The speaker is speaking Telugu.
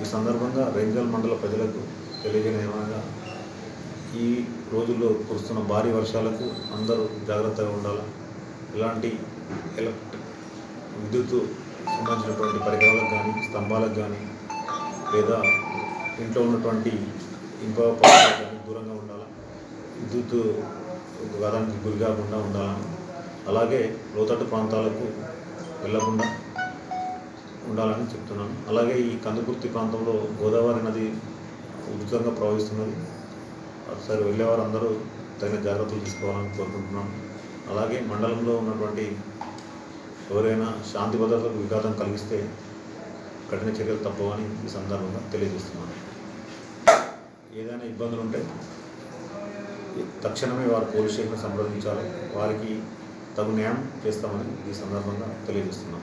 సందర్భంగా రేంజల్ మండల ప్రజలకు తెలియజేయడం ఏమనగా ఈ రోజుల్లో కురుస్తున్న భారీ వర్షాలకు అందరూ జాగ్రత్తగా ఉండాలి ఎలాంటి ఎలక్ట్రిక్ విద్యుత్ సంబంధించినటువంటి పరికరాలకు కానీ స్తంభాలకు కానీ లేదా ఇంట్లో ఉన్నటువంటి ఇంకో పదార్థాలకు కానీ దూరంగా ఉండాలి విద్యుత్ ఘాతానికి గురి కాకుండా ఉండాలని అలాగే లోతట్టు ప్రాంతాలకు వెళ్ళకుండా ఉండాలని చెప్తున్నాను అలాగే ఈ కందుకుర్తి ప్రాంతంలో గోదావరి నది ఉధృతంగా ప్రవహిస్తున్నది ఒకసారి వెళ్ళేవారు అందరూ తగిన జాగ్రత్తలు తీసుకోవాలని కోరుకుంటున్నాను అలాగే మండలంలో ఉన్నటువంటి ఎవరైనా శాంతి భద్రతలకు విఘాతం కలిగిస్తే కఠిన చర్యలు తప్పవని ఈ సందర్భంగా తెలియజేస్తున్నాను ఏదైనా ఇబ్బందులు ఉంటే తక్షణమే వారు పోలీస్ స్టేషన్ సంప్రదించాలి వారికి తగు న్యాయం చేస్తామని ఈ సందర్భంగా తెలియజేస్తున్నాను